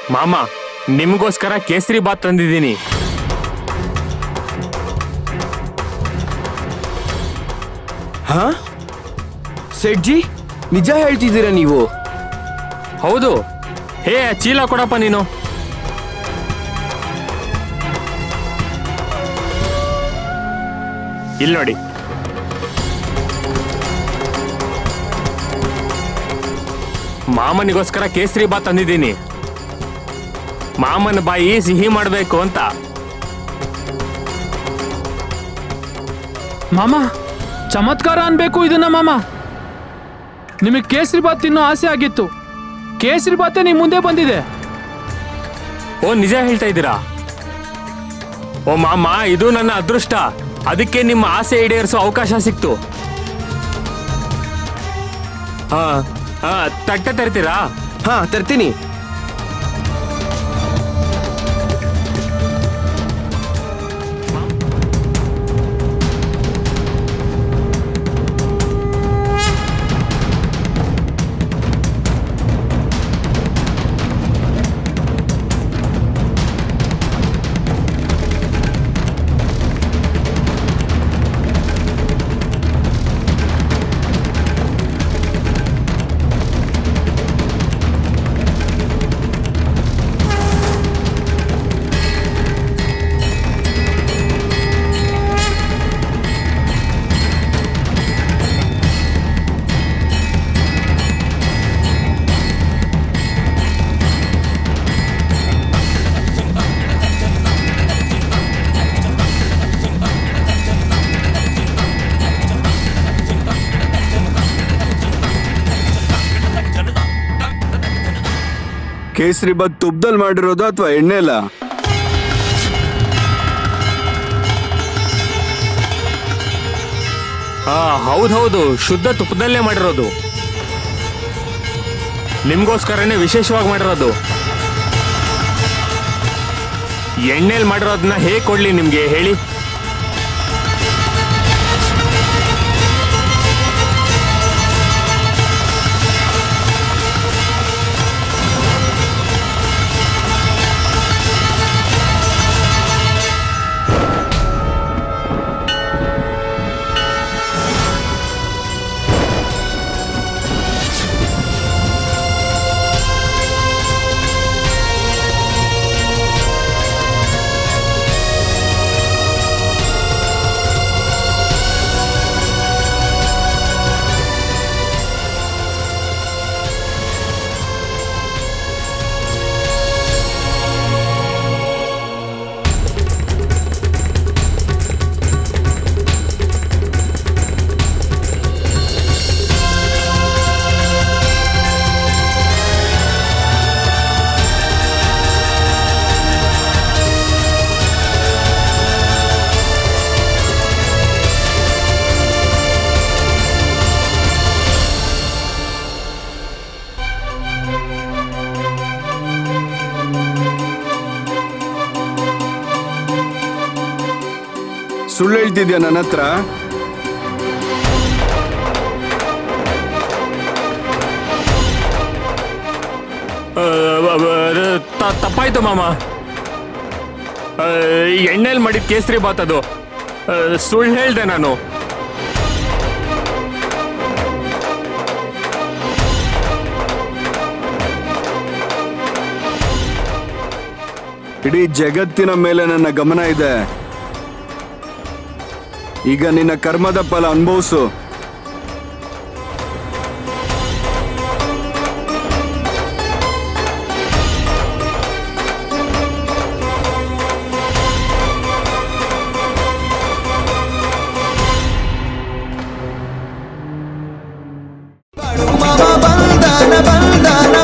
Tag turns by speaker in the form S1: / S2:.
S1: ಮಾಮ ನಿಮ್ಗೋಸ್ಕರ ಕೇಸರಿ ಬಾತ್ ತಂದಿದ್ದೀನಿ
S2: ಹಾ ಸೆಡ್ಜಿ ನಿಜ ಹೇಳ್ತಿದ್ದೀರಾ ನೀವು
S1: ಹೌದು ಹೇ ಆ ಚೀಲ ಕೊಡಪ್ಪ ನೀನು ಇಲ್ಲಿ ನೋಡಿ ಮಾಮನಿಗೋಸ್ಕರ ಕೇಸರಿ ಬಾತ್ ತಂದಿದ್ದೀನಿ ಮಾಮನ ಬಾಯಿ ಸಿಹಿ ಮಾಡಬೇಕು ಅಂತ
S3: ಮಾಮ ಚಮತ್ಕಾರ ಅನ್ಬೇಕು ಇದನ್ನ ಮಾಮ ನಿಮಗೆ ಕೇಸರಿ ಬಾತ್ ತಿನ್ನೋ ಆಸೆ ಆಗಿತ್ತು ಕೇಸರಿ ಬಾತೆ ನಿಮ್ ಮುಂದೆ ಬಂದಿದೆ
S1: ಓ ನಿಜ ಹೇಳ್ತಾ ಇದ್ದೀರಾ ಓ ಮಾಮ ಇದು ನನ್ನ ಅದೃಷ್ಟ ಅದಕ್ಕೆ ನಿಮ್ಮ ಆಸೆ ಈಡೇರಿಸೋ ಅವಕಾಶ ಸಿಕ್ತು ಹಾ ಹಾ ತಟ್ಟೆ ತರ್ತೀರಾ
S2: ಹಾ ತರ್ತೀನಿ
S4: ಕೇಸರಿ ಬಾತ್ ತುಪ್ಪದಲ್ಲಿ ಮಾಡಿರೋದು ಅಥವಾ ಎಣ್ಣೆಲ
S1: ಹಾ ಹೌದೌದು ಶುದ್ಧ ತುಪ್ಪದಲ್ಲೇ ಮಾಡಿರೋದು ನಿಮ್ಗೋಸ್ಕರನೇ ವಿಶೇಷವಾಗಿ ಮಾಡಿರೋದು ಎಣ್ಣೆಲ್ ಮಾಡಿರೋದನ್ನ ಹೇಗೆ ಕೊಡ್ಲಿ ನಿಮ್ಗೆ ಹೇಳಿ
S4: ಸುಳ್ಳು ಹೇಳ್ತಿದ್ಯಾ ನನ್ನ ಹತ್ರ
S1: ಆ, ಬ- ಬ- ತ- ತಪ್ಪಾಯ್ತು ಮಾಮ ಆ, ಎಣ್ಣೆಲ್ ಮಾಡಿದ ಕೇಸರಿ ಬಾತ್ ಅದು ಆ, ಸುಳ್ಳು ಹೇಳ್ದೆ ನಾನು
S4: ಇಡೀ ಜಗತ್ತಿನ ಮೇಲೆ ನನ್ನ ಗಮನ ಇದೆ ಈಗ ನಿನ್ನ ಕರ್ಮದ ಫಲ ಅನುಭವಿಸು
S5: ಮಮ ಬಂಧನ ಬಂಧನ